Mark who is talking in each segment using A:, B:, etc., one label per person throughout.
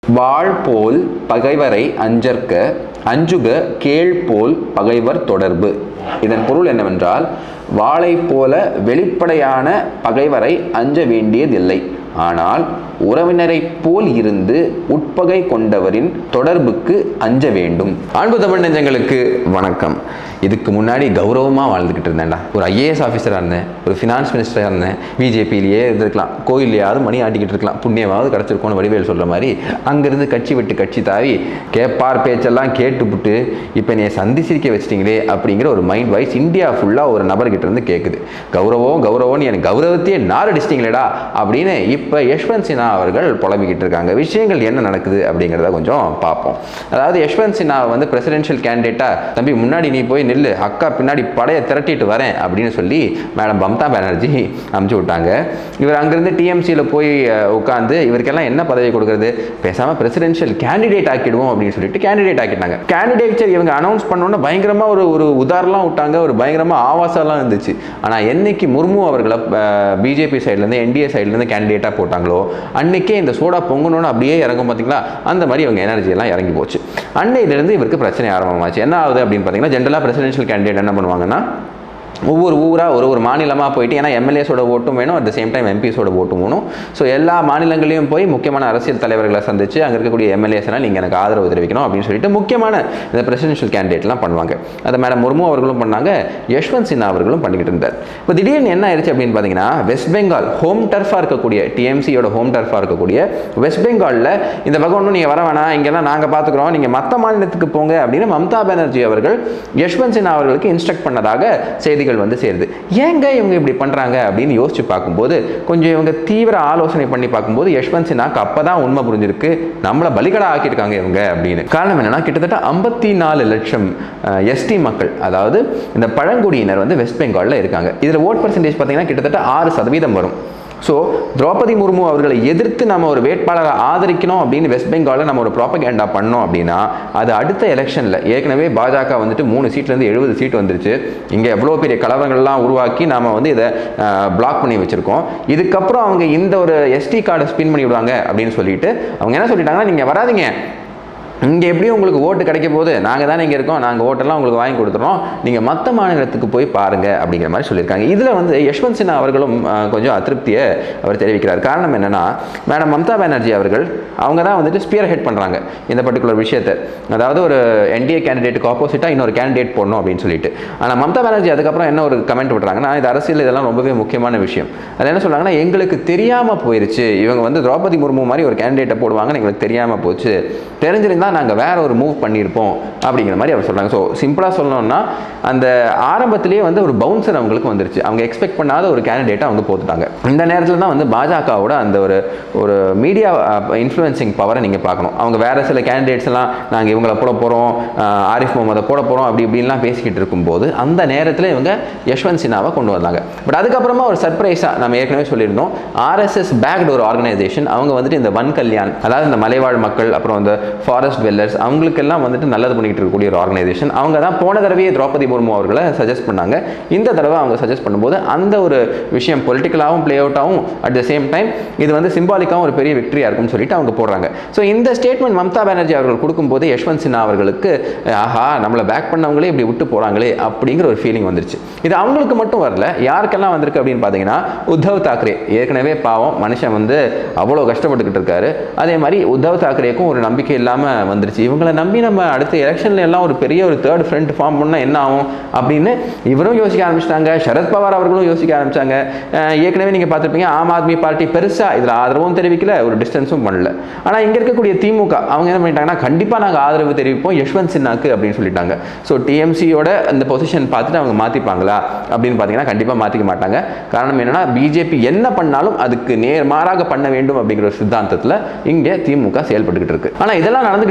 A: வாழ் போல் பகைவரை அஞ்சற்க அஞ்சுக கேள் போல் பகைவர் தொடர்பு இதன் பொருள் என்னவென்றால் வாளை போல வெளிப்படையான பகைவரை அஞ்ச வேண்டியதில்லை ஆனால் உறவினரைப் போல் இருந்து உட்பகை கொண்டவரின் தொடர்புக்கு அஞ்ச வேண்டும் அன்பு தமிழ் நெஞ்சங்களுக்கு வணக்கம் இதுக்கு முன்னாடி கௌரவமாக வாழ்ந்துக்கிட்டு இருந்தேன்டா ஒரு ஐஏஎஸ் ஆஃபீஸராக இருந்தேன் ஒரு ஃபினான்ஸ் மினிஸ்டராக இருந்தேன் பிஜேபியிலேயே இருந்திருக்கலாம் கோயிலையாவது மணி ஆட்டிக்கிட்டு இருக்கலாம் புண்ணியமாவது கிடச்சிருக்கோன்னு வடிவேல் சொல்கிற மாதிரி அங்கேருந்து கட்சி விட்டு கட்சி தாவி கேட்பார் பேச்செல்லாம் கேட்டுவிட்டு இப்போ நீ சந்தி சிரிக்க வச்சிட்டீங்களே அப்படிங்கிற ஒரு மைண்ட் வைஸ் இந்தியா ஃபுல்லாக ஒரு நபர்கிட்ட இருந்து கேட்குது கௌரவம் கௌரவம் எனக்கு கௌரவத்தையே நாரடிச்சிட்டிங்களேடா அப்படின்னு இப்போ யஷ்வந்த் சின்ஹா அவர்கள் புலம்பிக்கிட்டு இருக்காங்க விஷயங்கள் என்ன நடக்குது அப்படிங்கிறத கொஞ்சம் பார்ப்போம் அதாவது யஷ்வந்த் சின்ஹா வந்து பிரசிடென்ஷியல் கேண்டிடேட்டாக தம்பி முன்னாடி நீ போய் நில்லு அக்கா பின்னாடி படையை திரட்டிட்டு வரேன் அப்படின்னு சொல்லி மேடம் மம்தா பானர்ஜி அமுச்சு விட்டாங்க இவர் அங்கேருந்து டிஎம்சியில் போய் உட்காந்து இவருக்கெல்லாம் என்ன பதவி கொடுக்குறது பேசாமல் பிரசிடென்ஷியல் கேண்டிடேட் ஆக்கிடுவோம் அப்படின்னு சொல்லிட்டு கேண்டிடேட் ஆக்கிட்டாங்க கேண்டிடேச்சர் இவங்க அனௌன்ஸ் பண்ணோன்னே பயங்கரமாக ஒரு ஒரு உதாரணம் விட்டாங்க ஒரு பயங்கரமாக ஆவாசம்லாம் இருந்துச்சு ஆனால் என்னைக்கு முர்மு அவர்களை பிஜேபி சைட்லேருந்து என்டிஏ சைட்லேருந்து கேண்டிடேட்டாக போட்டாங்களோ அன்னைக்கே இந்த சோடா பொங்கணும்னு அப்படியே இறங்கும் பார்த்தீங்களா அந்த மாதிரி அவங்க எனர்ஜி எல்லாம் இறங்கி போச்சு அன்னையிலிருந்து இவருக்கு பிரச்சனை ஆரம்பமாச்சு என்ன ஆகுது அப்படின்னு பார்த்தீங்கன்னா ஜென்ரலாக பிரசிடென்ஷியல் கேண்டிடேட் என்ன பண்ணுவாங்கன்னா ஒவ்வொரு ஊராக ஒரு ஒரு மாநிலமாக போயிட்டு ஏன்னா எம்எல்ஏஸோட ஓட்டும் வேணும் அட் த சேம் டைம் எம்பிஸோட ஓட்டும் வேணும் ஸோ எல்லா மாநிலங்களையும் போய் முக்கியமான அரசியல் தலைவர்களை சந்திச்சு அங்கே இருக்கக்கூடிய எம்எல்ஏஸ்னால் நீங்கள் எனக்கு ஆதரவு தெரிவிக்கணும் அப்படின்னு சொல்லிட்டு முக்கியமான இந்த பிரசிடென்ஷியல் கேண்டிடேட்லாம் பண்ணுவாங்க அதை மேடம் முர்மு அவர்களும் பண்ணாங்க யஷ்வந்த் சின்ஹா அவர்களும் பண்ணிக்கிட்டு இருந்தார் இப்போ திடீர்னு என்ன ஆயிடுச்சு அப்படின்னு பார்த்தீங்கன்னா வெஸ்ட் பெங்கால் ஹோம் டர்ஃபாக இருக்கக்கூடிய டிஎம்சியோட ஹோம் டர்ஃபாக இருக்கக்கூடிய வெஸ்ட் பெங்காலில் இந்த பக்கம் ஒன்றும் நீங்கள் வர வேணாம் இங்கெல்லாம் நாங்கள் பார்த்துக்குறோம் நீங்கள் மற்ற மாநிலத்துக்கு போங்க அப்படின்னு மம்தா பானர்ஜி அவர்கள் யஷ்வந்த் சின்ஹா அவர்களுக்கு இன்ஸ்ட்ரக்ட் பண்ணதாக செய்திகள் வந்து சேருது ஏங்க இவங்க இப்படி பண்ணுறாங்க அப்படின்னு யோசிச்சு பார்க்கும்போது கொஞ்சம் இவங்க தீவிர ஆலோசனை பண்ணி பார்க்கும்போது யஷ்வந்த் சின்ஹாக்கு அப்போ தான் உண்மை புரிஞ்சிருக்கு நம்மளை பலிகடா ஆக்கியிருக்காங்க இவங்க அப்படின்னு காரணம் என்னன்னா கிட்டத்தட்ட ஐம்பத்தி நாலு லட்சம் எஸ்டி மக்கள் அதாவது இந்த பழங்குடியினர் வந்து வெஸ்ட் பெங்காலில் இருக்காங்க இதில் ஓட் பர்சன்டேஜ் பார்த்தீங்கன்னா கிட்டத்தட்ட ஆறு சதவீதம் வரும் ஸோ திரௌபதி முர்மு அவர்களை எதிர்த்து நம்ம ஒரு வேட்பாளரை ஆதரிக்கணும் அப்படின்னு வெஸ்ட் பெங்காலில் நம்ம ஒரு ப்ராப்பகேண்டா பண்ணோம் அப்படின்னா அது அடுத்த எலெக்ஷனில் ஏற்கனவே பாஜக வந்துட்டு மூணு சீட்லேருந்து எழுபது சீட் வந்துருச்சு இங்கே எவ்வளோ பெரிய கலவரங்கள்லாம் உருவாக்கி நாம் வந்து இதை பிளாக் பண்ணி வச்சுருக்கோம் இதுக்கப்புறம் அவங்க இந்த ஒரு எஸ்டி கார்டை ஸ்பின் பண்ணி விடுவாங்க அப்படின்னு சொல்லிட்டு அவங்க என்ன சொல்லிட்டாங்கன்னா நீங்கள் வராதிங்க இங்கே எப்படியும் உங்களுக்கு ஓட்டு கிடைக்க போது நாங்கள் தானே இங்கே இருக்கோம் நாங்கள் ஓட்டெல்லாம் உங்களுக்கு வாங்கி கொடுத்துறோம் நீங்கள் மற்ற மாநிலத்துக்கு போய் பாருங்கள் அப்படிங்கிற மாதிரி சொல்லியிருக்காங்க இதில் வந்து யஷ்வந்த் சின்ஹா அவர்களும் கொஞ்சம் அதிருப்தியை அவர் தெரிவிக்கிறார் காரணம் என்னென்னா மேடம் மம்தா பானர்ஜி அவர்கள் அவங்க தான் வந்துட்டு ஸ்பியர் ஹெட் பண்ணுறாங்க இந்த பர்டிகுலர் விஷயத்தை அதாவது ஒரு என்டிஏ கேண்டிடேட்டுக்கு ஆப்போசிட்டாக இன்னொரு கேண்டிடேட் போடணும் அப்படின்னு சொல்லிட்டு ஆனால் மம்தா பானர்ஜி அதுக்கப்புறம் என்ன ஒரு கமெண்ட் விட்றாங்கன்னா இது அரசியல் இதெல்லாம் ரொம்பவே முக்கியமான விஷயம் அது என்ன சொல்கிறாங்கன்னா எங்களுக்கு தெரியாமல் போயிருச்சு இவங்க வந்து திரௌபதி முர்மு மாதிரி ஒரு கேண்டிடேட்டை போடுவாங்கன்னு எங்களுக்கு தெரியாமல் போச்சு தெரிஞ்சிருந்தால் நாங்கள் வேற ஒரு மூவ் பண்ணியிருப்போம் அப்படிங்கிற மாதிரி அவர் சொல்கிறாங்க ஸோ சிம்பிளாக சொல்லணும்னா அந்த ஆரம்பத்திலேயே வந்து ஒரு பவுன்சர் அவங்களுக்கு வந்துருச்சு அவங்க எக்ஸ்பெக்ட் பண்ணாத ஒரு கேண்டிடேட்டை அவங்க போட்டுட்டாங்க இந்த நேரத்தில் தான் வந்து பாஜகவோட அந்த ஒரு ஒரு மீடியா இன்ஃப்ளூயன்சிங் பவரை நீங்கள் பார்க்கணும் அவங்க வேறு சில கேண்டிடேட்ஸ் எல்லாம் நாங்கள் இவங்கள போட போகிறோம் ஆரிஃப் முகமதை போட போகிறோம் அப்படி இப்படின்லாம் பேசிக்கிட்டு இருக்கும்போது அந்த நேரத்தில் இவங்க யஷ்வந்த் சின்ஹாவை கொண்டு வந்தாங்க பட் அதுக்கப்புறமா ஒரு சர்ப்ரைஸாக நம்ம ஏற்கனவே சொல்லியிருந்தோம் ஆர்எஸ்எஸ் பேக்டு ஒரு ஆர்கனைசேஷன் அவங்க வந்துட்டு இந்த வன் கல்யாண் அதாவது இந்த மலைவாழ் மக்கள் அப்புறம் இந்த ஃபாரஸ்ட் வெல்லர்ஸ் அவங்களுக்கெல்லாம் வந்துட்டு நல்லது பண்ணிட்டு இருக்கக்கூடிய ஒரு ஆர்கனைசேஷன் அவங்க தான் போன தடவையே திரௌபதி முர்மு அவர்களை சஜஸ்ட் பண்ணாங்க இந்த தடவை அவங்க சஜஸ்ட் பண்ணும்போது அந்த ஒரு விஷயம் பொலிட்டிக்கலாகவும் ப்ளே அவுட் ஆகும் அட் த சேம் டைம் இது வந்து சிம்பாலிக்காகவும் ஒரு பெரிய விக்டரியாக இருக்கும்னு சொல்லிட்டு அவங்க போடுறாங்க ஸோ இந்த ஸ்டேட்மெண்ட் மம்தா பானர்ஜி அவர்கள் கொடுக்கும்போது யஷ்வந்த் சின்ஹா அவர்களுக்கு ஆஹா நம்மளை பேக் பண்ணவங்களே இப்படி விட்டு போகிறாங்களே அப்படிங்கிற ஒரு ஃபீலிங் வந்துருச்சு இது அவங்களுக்கு மட்டும் வரல யாருக்கெல்லாம் வந்திருக்கு அப்படின்னு பார்த்தீங்கன்னா உத்தவ் தாக்கரே ஏற்கனவே பாவம் மனுஷன் வந்து அவ்வளோ கஷ்டப்பட்டுக்கிட்டு இருக்காரு அதே மாதிரி உத்தவ் தாக்கரேக்கும் ஒரு நம்பிக்கை இல்லாமல் வந்துருச்சு இவங்களை நம்பி நம்ம அடுத்த எலெக்ஷன்ல எல்லாம் ஒரு பெரிய ஒரு தேர்ட் ஃப்ரண்ட் ஃபார்ம் பண்ணால் என்ன ஆகும் அப்படின்னு இவரும் யோசிக்க ஆரம்பிச்சிட்டாங்க சரத்பவார் அவர்களும் யோசிக்க ஆரம்பிச்சாங்க ஏற்கனவே நீங்கள் பார்த்துருப்பீங்க ஆம் ஆத்மி பார்ட்டி பெருசாக இதில் ஆதரவும் தெரிவிக்கல ஒரு டிஸ்டன்ஸும் பண்ணல ஆனால் இங்கே இருக்கக்கூடிய திமுக அவங்க என்ன பண்ணிட்டாங்கன்னா கண்டிப்பாக நாங்கள் ஆதரவு தெரிவிப்போம் யஷ்வந்த் சின்ஹாக்கு அப்படின்னு சொல்லிட்டாங்க ஸோ டிஎம்சியோட அந்த பொசிஷன் பார்த்துட்டு அவங்க மாற்றிப்பாங்களா அப்படின்னு பார்த்தீங்கன்னா கண்டிப்பாக மாற்றிக்க மாட்டாங்க காரணம் என்னன்னா பிஜேபி என்ன பண்ணாலும் அதுக்கு நேர்மாறாக பண்ண வேண்டும் அப்படிங்கிற ஒரு சித்தாந்தத்தில் இங்கே திமுக செயல்பட்டுக்கிட்டு இருக்கு ஆனால் இதெல்லாம் நடந்துகிட்டு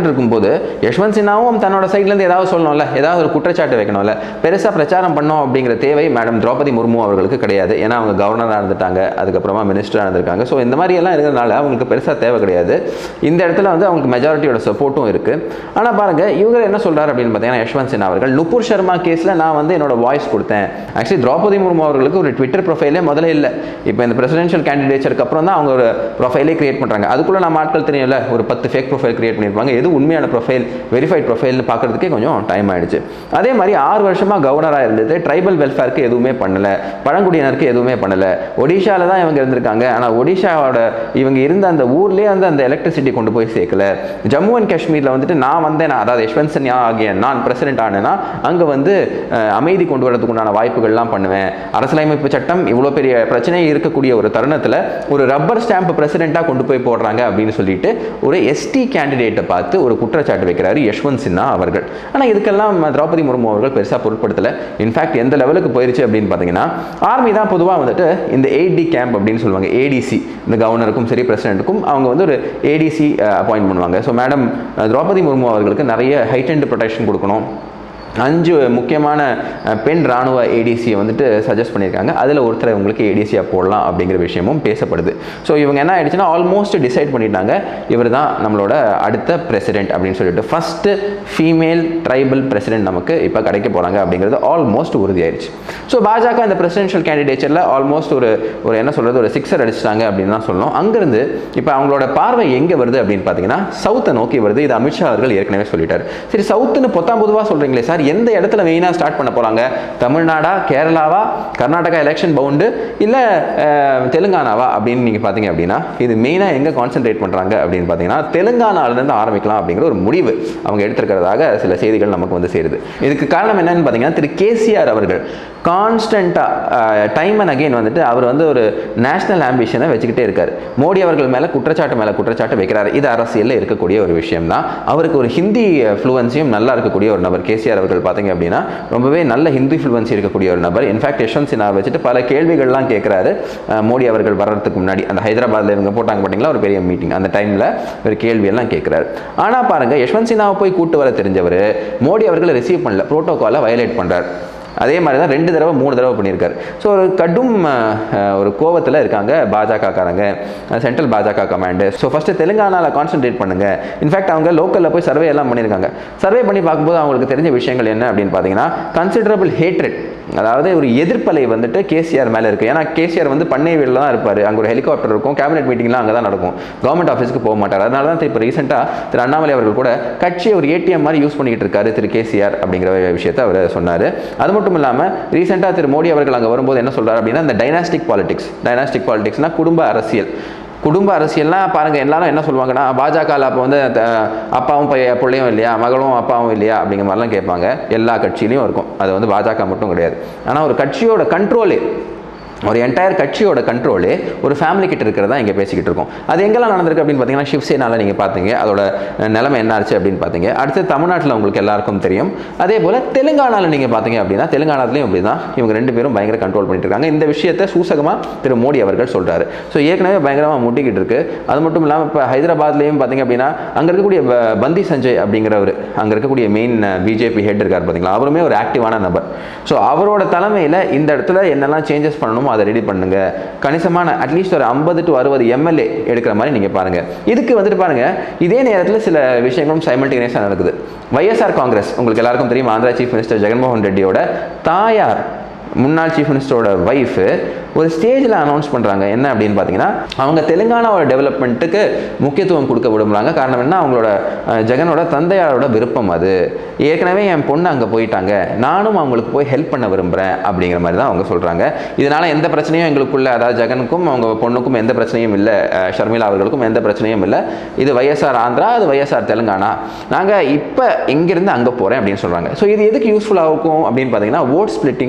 A: இருக்கும்போது யஷ்வந்த் சின்ஹாவும் தன்னோட சைட்லேருந்து ஏதாவது சொல்லணும்ல ஏதாவது ஒரு குற்றச்சாட்டு வைக்கணும்ல பெருசாக பிரச்சாரம் பண்ணோம் அப்படிங்கிற தேவை மேடம் திரௌபதி முர்மு அவர்களுக்கு கிடையாது ஏன்னா அவங்க கவர்னராக இருந்துட்டாங்க அதுக்கப்புறமா மினிஸ்டராக இருந்திருக்காங்க ஸோ இந்த மாதிரி எல்லாம் இருக்கிறதுனால அவங்களுக்கு பெருசாக தேவை கிடையாது இந்த இடத்துல வந்து அவங்களுக்கு மெஜாரிட்டியோட சப்போர்ட்டும் இருக்குது ஆனால் பாருங்க இவங்க என்ன சொல்றாரு அப்படின்னு பார்த்தீங்கன்னா யஷ்வந்த் சின்ஹா அவர்கள் நுபுர் சர்மா கேஸில் நான் வந்து என்னோட வாய்ஸ் கொடுத்தேன் ஆக்சுவலி திரௌபதி முர்மு அவர்களுக்கு ஒரு ட்விட்டர் ப்ரொஃபைலே முதல்ல இல்லை இப்போ இந்த பிரசிடென்ஷியல் கேண்டிடேச்சருக்கு அப்புறம் தான் அவங்க ஒரு ப்ரொஃபைலே கிரியேட் பண்ணுறாங்க அதுக்குள்ள நம்ம ஆட்கள் தெரியும்ல ஒரு பத்து ஃபேக் ப்ரொஃபைல் கிரியேட் பண்ணியிருப்பாங்க எது உண்மையான ப்ரொஃபைல் வெரிஃபைட் ப்ரொஃபைல்னு பார்க்கறதுக்கே கொஞ்சம் டைம் ஆயிடுச்சு அதே மாதிரி ஆறு வருஷமாக கவர்னராக இருந்தது ட்ரைபல் வெல்ஃபேருக்கு எதுவுமே பண்ணல பழங்குடியினருக்கு எதுவுமே பண்ணல ஒடிஷாவில் தான் இவங்க இருந்திருக்காங்க ஆனால் ஒடிஷாவோட இவங்க இருந்த அந்த ஊர்லேயே வந்து அந்த எலக்ட்ரிசிட்டி கொண்டு போய் சேர்க்கல ஜம்மு அண்ட் காஷ்மீரில் வந்துட்டு நான் வந்தேன் நான் அதாவது யஷ்வந்த் சின்ஹா ஆகிய நான் பிரசிடென்ட் ஆனேன்னா அங்கே வந்து அஹ், அமைதி கொண்டு வரதுக்கு உண்டான வாய்ப்புகள்லாம் பண்ணுவேன் அரசியலமைப்பு சட்டம் இவ்வளோ பெரிய பிரச்சனை இருக்கக்கூடிய ஒரு தருணத்தில் ஒரு ரப்பர் ஸ்டாம்ப் பிரசிடெண்ட்டாக கொண்டு போய் போடுறாங்க அப்படின்னு சொல்லிட்டு ஒரு எஸ்டி கேண்டிடேட்டை பார்த்து ஒரு குற்றச்சாட்டு வைக்கிறாரு யஷ்வந்த் சின்ஹா அவர்கள் ஆனால் இதுக்கெல்லாம் திரௌபதி முர்மு அவர்கள் பெருசாக பொருட்படுத்தலை இன்ஃபேக்ட் எந்த லெவலுக்கு போயிருச்சு அப்படின்னு பார்த்தீங்கன்னா ஆர்மி தான் பொதுவாக வந்துட்டு இந்த ஏடி கேம்ப் அப்படின்னு சொல்லுவாங்க ஏடிசி இந்த கவர்னருக்கும் சரி பிரசிடென்ட்டுக்கும் அவங்க வந்து ஒரு ஏடிசி அப்பாயிண்ட் பண்ணுவாங்க ஸோ மேடம் திரௌபதி முர்மு அவர்களுக்கு நிறைய ஹைட் அண்ட் ப்ரொடெக்ஷன் கொடுக்கணும் அஞ்சு முக்கியமான அஹ், பெண் ராணுவ ஏடிசியை வந்துட்டு சஜஸ்ட் பண்ணியிருக்காங்க அதில் ஒருத்தரை உங்களுக்கு ஏடிசியாக போடலாம் அப்படிங்கிற விஷயமும் பேசப்படுது ஸோ இவங்க என்ன ஆயிடுச்சுன்னா ஆல்மோஸ்ட் டிசைட் பண்ணிட்டாங்க இவர் தான் நம்மளோட அடுத்த பிரசிடென்ட் அப்படின்னு சொல்லிட்டு ஃபஸ்ட்டு ஃபீமேல் ட்ரைபல் பிரசிடென்ட் நமக்கு இப்போ கிடைக்க போகிறாங்க அப்படிங்கிறது ஆல்மோஸ்ட் உறுதியாயிருச்சு ஸோ பாஜக இந்த பிரசிடென்ஷியல் கேண்டிடேச்சரில் ஆல்மோஸ்ட் ஒரு ஒரு என்ன சொல்கிறது ஒரு சிக்ஸர் அடிச்சிட்டாங்க அப்படின்னு தான் சொல்லணும் அங்கேருந்து இப்போ அவங்களோட பார்வை எங்கே வருது அப்படின்னு பார்த்தீங்கன்னா சவுத்தை நோக்கி வருது இது அமித்ஷா அவர்கள் ஏற்கனவே சொல்லிட்டார் சரி சவுத்துன்னு பொத்தாம் பொதுவாக சொல்கிறீங்களே சார் எந்த இடத்துல மெயினாக ஸ்டார்ட் பண்ண போகிறாங்க தமிழ்நாடா கேரளாவா கர்நாடகா எலெக்ஷன் பவுண்டு இல்லை தெலுங்கானாவா அப்படின்னு நீங்கள் பார்த்தீங்க அப்படின்னா இது மெயினாக எங்கே கான்சென்ட்ரேட் பண்ணுறாங்க அப்படின்னு பார்த்தீங்கன்னா தெலுங்கானாவிலேருந்து ஆரம்பிக்கலாம் அப்படிங்கிற ஒரு முடிவு அவங்க எடுத்திருக்கிறதாக சில செய்திகள் நமக்கு வந்து சேருது இதுக்கு காரணம் என்னன்னு பார்த்தீங்கன்னா திரு கேசிஆர் அவர்கள் கான்ஸ்டண்ட்டாக டைம் அண்ட் அகைன் வந்துட்டு அவர் வந்து ஒரு நேஷனல் ஆம்பிஷனை வச்சுக்கிட்டே இருக்கார் மோடி அவர்கள் மேலே குற்றச்சாட்டு மேலே குற்றச்சாட்டு வைக்கிறார் இது அரசியலில் இருக்கக்கூடிய ஒரு விஷயம் தான் அவருக்கு ஒரு ஹிந்தி ஃப்ளூவன்சியும் நல்லா இருக்கக்கூடிய ஒரு நபர் கேசிஆர் அவர்கள் பார்த்தீங்க அப்படின்னா ரொம்பவே நல்ல ஹிந்தி ஃப்ளூவன்சி இருக்கக்கூடிய ஒரு நபர் இன்ஃபேக்ட் யஷ்வந்த் சின்ஹா வச்சுட்டு பல கேள்விகள்லாம் கேட்குறாரு மோடி அவர்கள் வர்றதுக்கு முன்னாடி அந்த ஹைதராபாத்தில் இவங்க போட்டாங்க பார்த்தீங்களா ஒரு பெரிய மீட்டிங் அந்த டைமில் ஒரு கேள்வியெல்லாம் கேட்குறாரு ஆனால் பாருங்க யஷ்வந்த் சின்ஹாவை போய் கூட்டு வர தெரிஞ்சவர் மோடி அவர்களை ரிசீவ் பண்ணல ப்ரோட்டோகாலை வயலேட் பண்ணுறார் அதே மாதிரி தான் ரெண்டு தடவை மூணு தடவை பண்ணியிருக்காரு ஸோ ஒரு கடும் அஹ், ஒரு கோவத்தில் இருக்காங்க பாஜகக்காரங்க சென்ட்ரல் பாஜக கமாண்டு ஸோ ஃபஸ்ட்டு தெலுங்கானாவில் கான்சென்ட்ரேட் பண்ணுங்க இன்ஃபேக்ட் அவங்க லோக்கலில் போய் சர்வே எல்லாம் பண்ணியிருக்காங்க சர்வே பண்ணி பார்க்கும்போது அவங்களுக்கு தெரிஞ்ச விஷயங்கள் என்ன அப்படின்னு பார்த்தீங்கன்னா கன்சிடரபிள் ஹேட்ரட் அதாவது ஒரு எதிர்ப்பலை வந்துட்டு கேசிஆர் மேலே இருக்குது ஏன்னா கேசிஆர் வந்து பண்ணை வீட்டில் தான் இருப்பார் அங்கே ஒரு ஹெலிகாப்டர் இருக்கும் கேபினெட் மீட்டிங்லாம் அங்கே தான் நடக்கும் கவர்மெண்ட் ஆஃபீஸ்க்கு போக மாட்டார் அதனால தான் இப்போ ரீசெண்டாக திரு அண்ணாமலை அவர்கள் கூட கட்சியை ஒரு ஏடிஎம் மாதிரி யூஸ் பண்ணிக்கிட்டு இருக்காரு திரு கேசிஆர் அப்படிங்கிற விஷயத்தை அவர் சொன்னார் அது மட்டும் இல்லாமல் ரீசெண்டாக திரு மோடி அவர்கள் அங்கே வரும்போது என்ன சொல்றாரு அப்படின்னா இந்த டைனாஸ்டிக் பாலிடிக்ஸ் டைனாஸ்டிக் பாலிடிக்ஸ்னா குடும்ப அரசியல் குடும்ப அரசியல்னா பாருங்க எல்லாரும் என்ன சொல்லுவாங்கன்னா பாஜகவில் அப்போ வந்து த- அப்பாவும் பைய பிள்ளையும் இல்லையா மகளும் அப்பாவும் இல்லையா அப்படிங்கிற மாதிரிலாம் கேட்பாங்க எல்லா கட்சியிலையும் இருக்கும் அது வந்து பாஜக மட்டும் கிடையாது ஆனால் ஒரு கட்சியோட கண்ட்ரோலே ஒரு என்டையர் கட்சியோட கண்ட்ரோலே ஒரு ஃபேமிலி கிட்ட இருக்கிறதா இங்கே பேசிக்கிட்டு இருக்கோம் அது எங்கெல்லாம் நடந்திருக்கு அப்படின்னு பார்த்தீங்கன்னா சிவசேனால நீங்கள் பார்த்தீங்க அதோட அஹ், நிலைமை என்ன ஆச்சு அப்படின்னு பார்த்தீங்க அடுத்து தமிழ்நாட்டில் உங்களுக்கு எல்லாருக்கும் தெரியும் அதே போல் தெலுங்கானாவில் நீங்கள் பார்த்தீங்க அப்படின்னா தெலுங்கானாலையும் இப்படி தான் இவங்க ரெண்டு பேரும் பயங்கர கண்ட்ரோல் பண்ணிட்டு இருக்காங்க இந்த விஷயத்தை சூசகமாக திரு மோடி அவர்கள் சொல்றாரு ஸோ ஏற்கனவே பயங்கரமாக முட்டிக்கிட்டு இருக்கு அது மட்டும் இல்லாமல் இப்போ ஹைதராபாத்லேயும் பார்த்தீங்க அப்படின்னா அங்கே இருக்கக்கூடிய ப- பந்தி சஞ்சய் அப்படிங்கிறவர் அங்கே இருக்கக்கூடிய மெயின் பிஜேபி ஹெட் இருக்கார் பார்த்தீங்களா அவருமே ஒரு ஆக்டிவான நபர் ஸோ அவரோட தலைமையில் இந்த இடத்துல என்னெல்லாம் சேஞ்சஸ் பண்ணணுமோ அதை ரெடி பண்ணுங்க கணிசமான அட்லீஸ்ட் ஒரு ஐம்பது டு அறுபது எம்எல்ஏ எடுக்கிற மாதிரி நீங்கள் பாருங்க இதுக்கு வந்துட்டு பாருங்க இதே நேரத்தில் சில விஷயங்களும் சைமல்டேனியஸாக நடக்குது வைஎஸ்ஆர் காங்கிரஸ் உங்களுக்கு எல்லாருக்கும் தெரியும் ஆந்திரா சீஃப் மினிஸ்டர் ஜெகன்மோகன் ரெட்டியோட தாயார் முன்னாள் சீஃப் மினிஸ்டரோட ஒய்ஃபு ஒரு ஸ்டேஜில் அனௌன்ஸ் பண்ணுறாங்க என்ன அப்படின்னு பார்த்தீங்கன்னா அவங்க தெலுங்கானாவோட டெவலப்மெண்ட்டுக்கு முக்கியத்துவம் கொடுக்க விரும்புகிறாங்க காரணம் என்ன அவங்களோட அஹ், ஜெகனோட தந்தையாரோட விருப்பம் அது ஏற்கனவே என் பொண்ணு அங்கே போயிட்டாங்க நானும் அவங்களுக்கு போய் ஹெல்ப் பண்ண விரும்புகிறேன் அப்படிங்கிற மாதிரி தான் அவங்க சொல்கிறாங்க இதனால் எந்த பிரச்சனையும் எங்களுக்குள்ள அதாவது ஜெகனுக்கும் அவங்க பொண்ணுக்கும் எந்த பிரச்சனையும் இல்லை அஹ், ஷர்மிளா அவர்களுக்கும் எந்த பிரச்சனையும் இல்லை இது வைஎஸ்ஆர் ஆந்திரா அது வைஎஸ்ஆர் தெலுங்கானா நாங்கள் இப்போ இங்கேருந்து அங்கே போகிறேன் அப்படின்னு சொல்கிறாங்க ஸோ இது எதுக்கு யூஸ்ஃபுல்லாக இருக்கும் அப்படின்னு பார்த்தீங்கன்னா ஓட் ஸ்பிளிட்டிங்க்கு யூஸ்ஃபுல்லாக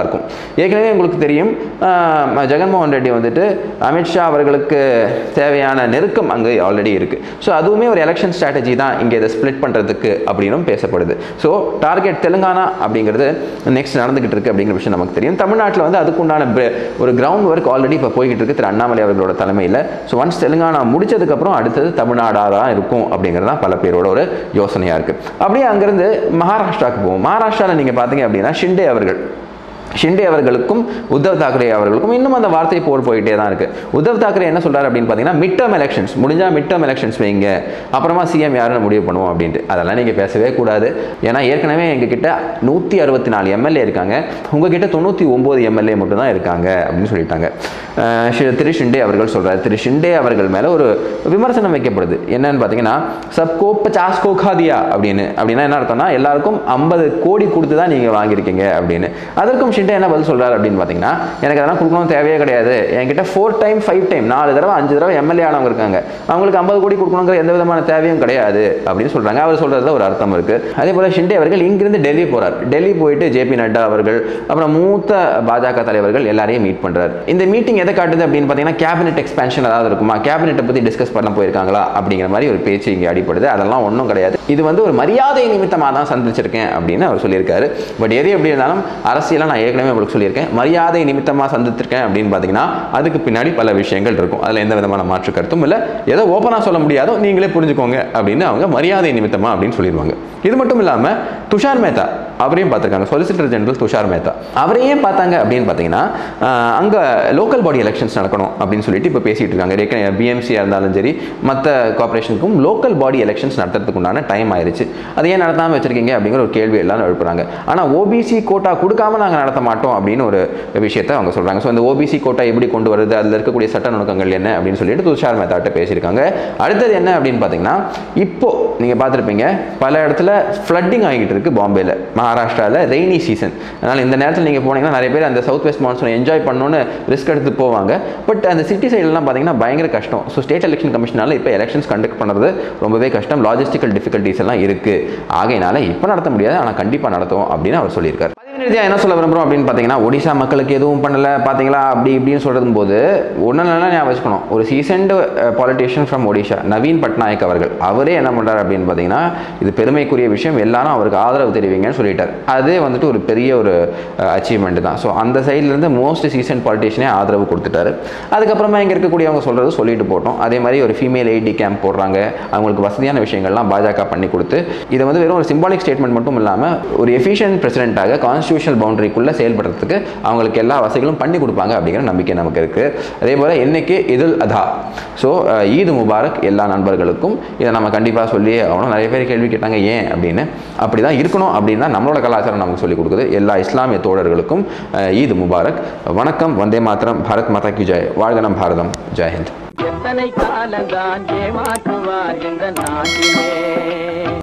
A: நல்லாயிருக்கும் ஏற்கனவே உங்களுக்கு தெரியும் ஆஹ், ஜெகன்மோகன் ரெட்டி வந்துட்டு அமித்ஷா அவர்களுக்கு தேவையான நெருக்கம் அங்கே ஆல்ரெடி இருக்குது ஸோ அதுவுமே ஒரு எலெக்ஷன் ஸ்ட்ராட்டஜி தான் இங்கே இதை ஸ்ப்ளிட் பண்ணுறதுக்கு அப்படின்னும் பேசப்படுது ஸோ டார்கெட் தெலுங்கானா அப்படிங்கிறது நெக்ஸ்ட் நடந்துகிட்டு இருக்கு அப்படிங்கிற விஷயம் நமக்கு தெரியும் தமிழ்நாட்டில் வந்து அதுக்குண்டான br- ஒரு கிரவுண்ட் ஒர்க் ஆல்ரெடி இப்போ போய்கிட்டு இருக்கு திரு அண்ணாமலை அவர்களோட தலைமையில் ஸோ ஒன்ஸ் தெலுங்கானா முடிச்சதுக்கப்புறம் அடுத்தது தமிழ்நாடாக தான் இருக்கும் அப்படிங்கிறது தான் பல பேரோட ஒரு யோசனையாக இருக்குது அப்படியே அங்கேருந்து மகாராஷ்டிராவுக்கு போவோம் மகாராஷ்டிராவில் நீங்கள் பார்த்தீங்க அப்படின்னா ஷிண்டே அவர்கள் ஷிண்டே அவர்களுக்கும் உத்தவ் தாக்கரே அவர்களுக்கும் இன்னும் அந்த வார்த்தை போர் போயிட்டே தான் இருக்கு உத்தவ் தாக்கரே என்ன சொல்றாரு அப்படின்னு பார்த்தீங்கன்னா மிட் டேர்ம் எலெக்ஷன்ஸ் முடிஞ்சா மிட் டேர்ம் எலெக்ஷன்ஸ் வைங்க அப்புறமா சிஎம் யாருன்னு முடிவு பண்ணுவோம் அப்படின்ட்டு அதெல்லாம் நீங்கள் பேசவே கூடாது ஏன்னா ஏற்கனவே எங்ககிட்ட நூற்றி அறுபத்தி நாலு எம்எல்ஏ இருக்காங்க உங்ககிட்ட தொண்ணூற்றி ஒம்பது எம்எல்ஏ மட்டும் தான் இருக்காங்க அப்படின்னு சொல்லிட்டாங்க அஹ் ஷி- திரு ஷிண்டே அவர்கள் சொல்றாரு திரு ஷிண்டே அவர்கள் மேலே ஒரு விமர்சனம் வைக்கப்படுது என்னன்னு பார்த்தீங்கன்னா சப்கோ பச்சாஸ் கோ காதியா அப்படின்னு அப்படின்னா என்ன அர்த்தம்னா எல்லாருக்கும் ஐம்பது கோடி கொடுத்து தான் நீங்கள் வாங்கியிருக்கீங்க அப்படின்னு அதற்கும் ஷிண்டே என்ன பதில் சொல்றாரு அப்படின்னு பார்த்தீங்கன்னா எனக்கு அதெல்லாம் கொடுக்கணும் தேவையே கிடையாது என்கிட்ட ஃபோர் டைம் ஃபைவ் டைம் நாலு தடவை அஞ்சு தடவை எம்எல்ஏ ஆனவங்க இருக்காங்க அவங்களுக்கு ஐம்பது கோடி கொடுக்கணுங்கிற எந்த விதமான தேவையும் கிடையாது அப்படின்னு சொல்றாங்க அவர் சொல்றதுல ஒரு அர்த்தம் இருக்கு அதே போல ஷிண்டே அவர்கள் இங்கிருந்து டெல்லி போறார் டெல்லி போயிட்டு ஜேபி நட்டா அவர்கள் அப்புறம் மூத்த பாஜக தலைவர்கள் எல்லாரையும் மீட் பண்றாரு இந்த மீட்டிங் எதை காட்டுது அப்படின்னு பார்த்தீங்கன்னா கேபினெட் எக்ஸ்பேன்ஷன் ஏதாவது இருக்குமா கேபினெட்டை பத்தி டிஸ்கஸ் பண்ண போயிருக்காங்களா அப்படிங்கிற மாதிரி ஒரு பேச்சு இங்கே அடிப்படுது அதெல்லாம் ஒன்றும் கிடையாது இது வந்து ஒரு மரியாதை நிமித்தமாக தான் சந்திச்சிருக்கேன் அப்படின்னு அவர் சொல்லியிருக்காரு பட் எது எப்படி இருந்தாலும் அரசியலாக நான் ஏற்கனவே உங்களுக்கு சொல்லியிருக்கேன் மரியாதை நிமித்தமாக சந்திச்சிருக்கேன் அப்படின்னு பார்த்தீங்கன்னா அதுக்கு பின்னாடி பல விஷயங்கள் இருக்கும் அதில் எந்த விதமான மாற்று கருத்தும் இல்லை ஏதோ ஓப்பனாக சொல்ல முடியாதோ நீங்களே புரிஞ்சுக்கோங்க அப்படின்னு அவங்க மரியாதை நிமித்தமா அப்படின்னு சொல்லிடுவாங்க இது மட்டும் இல்லாமல் துஷார் மேத்தா அவரையும் பார்த்துருக்காங்க சொலிசிட்டர் ஜெனரல் துஷார் மேத்தா அவரையும் பார்த்தாங்க அப்படின்னு பார்த்தீங்கன்னா அங்கே லோக்கல் பாடி எலெக்ஷன்ஸ் நடக்கணும் அப்படின்னு சொல்லிட்டு இப்போ பேசிட்டு இருக்காங்க ஏற்கனவே பிஎம்சியாக இருந்தாலும் சரி மற்ற கார்பரேஷனுக்கும் லோக்கல் பாடி எலெக்ஷன்ஸ் நடத்துறதுக்கு உண்டான டைம் ஆயிருச்சு அதை ஏன் நடத்தாமல் வச்சிருக்கீங்க அப்படிங்கிற ஒரு கேள்வி எல்லாம் எழுப்புறாங்க ஆனால் ஓபிசி கோட்டா கொடுக்காம நாங்கள் நடத்த மாட்டோம் அப்படின்னு ஒரு விஷயத்தை அவங்க சொல்கிறாங்க ஸோ இந்த ஓபிசி கோட்டா எப்படி கொண்டு வருது அதில் இருக்கக்கூடிய சட்ட நுணுக்கங்கள் என்ன அப்படின்னு சொல்லிட்டு துஷார் மேத்தாட்ட பேசியிருக்காங்க அடுத்தது என்ன அப்படின்னு பார்த்தீங்கன்னா இப்போ நீங்கள் பார்த்துருப்பீங்க பல இடத்துல ஃப்ளட்டிங் ஆகிட்டு இருக்கு பாம்பேல மகாராஷ்டிராவில் ரெய்னி சீசன் அதனால் இந்த நேரத்தில் நீங்கள் போனீங்கன்னா நிறைய பேர் அந்த சவுத் வெஸ்ட் மான்சூனை என்ஜாய் பண்ணணும்னு ரிஸ்க் எடுத்து போவாங்க பட் அந்த சிட்டி சைட்லலாம் பார்த்தீங்கன்னா பயங்கர கஷ்டம் ஸோ ஸ்டேட் எலெக்ஷன் கமிஷனால இப்போ எலெக்ஷன்ஸ் கண்டக்ட் பண்ணுறது ரொம்பவே கஷ்டம் லாஜிஸ்டிக்கல் டிஃபிகல்ட்டிஸ் எல்லாம் இருக்குது ஆகையினால இப்போ நடத்த முடியாது ஆனால் கண்டிப்பாக நடத்துவோம் அப்படின்னு அவர் சொல்லியிருக்காரு பதினெட்டு என்ன சொல்ல விரும்புகிறோம் அப்படின்னு பார்த்தீங்கன்னா ஒடிசா மக்களுக்கு எதுவும் பண்ணல பார்த்தீங்களா அப்படி இப்படின்னு சொல்கிறது போது ஒன்று நல்லா ஞாபகம் வச்சுக்கணும் ஒரு seasoned politician from Odisha Naveen Patnaik அவர்கள் அவரே என்ன பண்ணுறாரு அப்படின்னு பார்த்தீங்கன்னா இது பெருமைக்குரிய விஷயம் எல்லாரும் அவருக்கு ஆதரவு தெரிவிங்கன்னு சொல்லிட்டார் அதே வந்துட்டு ஒரு பெரிய ஒரு அச்சீவ்மெண்ட் தான் ஸோ அந்த சைட்லேருந்து மோஸ்ட் சீசன் பாலிட்டிஷியனே ஆதரவு கொடுத்துட்டாரு அதுக்கப்புறமா இங்கே இருக்கக்கூடியவங்க சொல்கிறது சொல்லிட்டு போட்டோம் அதே மாதிரி ஒரு ஃபீமேல் ஐடி கேம்ப் போடுறாங்க அவங்களுக்கு வசதியான விஷயங்கள்லாம் பாஜக பண்ணி கொடுத்து இதை வந்து வெறும் ஒரு சிம்பாலிக் ஸ்டேட்மெண்ட் மட்டும் இல்லாமல் ஒரு எஃபிஷியன்ட் பிரசிடென்ட்டாக கான்ஸ்டியூஷனல் பவுண்டரிக்குள்ளே செயல்படுறதுக்கு அவங்களுக்கு எல்லா வசதிகளும் பண்ணி கொடுப்பாங்க அப்படிங்கிற நம்பிக்கை நமக்கு இருக்குது அதே போல் இன்னைக்கு இதுல் அதா ஸோ ஈது முபாரக் எல்லா நண்பர்களுக்கும் இதை நம்ம கண்டிப்பாக சொல்லி ஆகணும் நிறைய பேர் கேள்வி கேட்டாங்க ஏன் அப்படின்னு அப்படி தான் இருக்கணும் அப்படின்னு தான் நம்மளோட கலாச்சாரம் நமக்கு சொல்லிக் கொடுக்குது எல்லா இஸ்லாமிய தோழர்களுக்கும் அஹ், ஈது முபாரக் வணக்கம் வந்தே மாத்திரம் பாரத் மாதா கி ஜெய் வாழ்க நம் பாரதம் ஜெய் ஹிந்த்
B: எத்தனை காலந்தான் ஏமாற்றுவார் இந்த நாட்டிலே